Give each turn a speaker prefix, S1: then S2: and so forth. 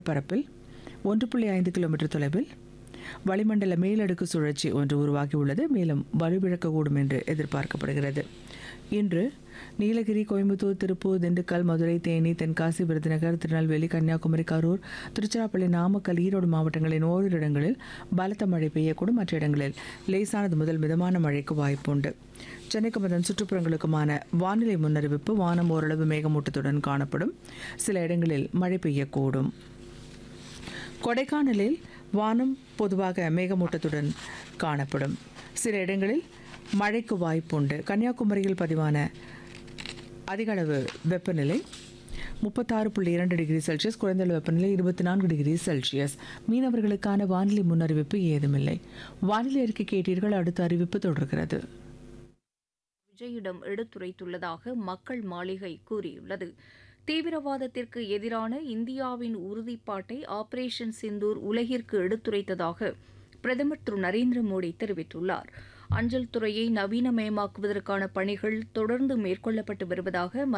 S1: பரப்பில் ஒன்று புள்ளி ஐந்து கிலோமீட்டர் தொலைவில் வளிமண்டல மேலடுக்கு சுழற்சி ஒன்று உருவாகியுள்ளது மேலும் வலுவிழக்கக்கூடும் என்று எதிர்பார்க்கப்படுகிறது இன்று நீலகிரி கோயம்புத்தூர் திருப்பூர் திண்டுக்கல் மதுரை தேனி தென்காசி விருதுநகர் திருநெல்வேலி கன்னியாகுமரி கரூர் திருச்சிராப்பள்ளி நாமக்கல் ஈரோடு மாவட்டங்களின் ஓரிரு இடங்களில் பலத்த மழை பெய்யக்கூடும் மற்ற இடங்களில் லேசானது முதல் மிதமான மழைக்கு வாய்ப்புண்டு சென்னைக்கும் அதன் சுற்றுப்புறங்களுக்குமான வானிலை முன்னறிவிப்பு வானம் ஓரளவு மேகமூட்டத்துடன் காணப்படும் சில இடங்களில் மழை பெய்யக்கூடும் கொடைக்கானலில் வானம் பொதுவாக மேகமூட்டத்துடன் காணப்படும் சில இடங்களில் மழைக்கு வாய்ப்புண்டு கன்னியாகுமரியில் பதிவான அதிகளவு வெப்பநிலை முப்பத்தாறு புள்ளி இரண்டு டிகிரி செல்சியஸ் குறைந்தளவு வெப்பநிலை இருபத்தி நான்கு டிகிரி செல்சியஸ் மீனவர்களுக்கான வானிலை முன்னறிவிப்பு ஏதுமில்லை வானிலை அறிக்கை கேட்டீர்கள் அடுத்த அறிவிப்பு தொடர்கிறது
S2: விஜயிடம் எடுத்துரைத்துள்ளதாக மக்கள் மாளிகை கூறியுள்ளது தீவிரவாதத்திற்கு எதிரான இந்தியாவின் உறுதிப்பாட்டை ஆபரேஷன் சிந்தூர் உலகிற்கு எடுத்துரைத்ததாக பிரதமர் திரு நரேந்திர மோடி தெரிவித்துள்ளார் அஞ்சல் துறையை நவீனமயமாக்குவதற்கான பணிகள் தொடர்ந்து மேற்கொள்ளப்பட்டு வருவதாக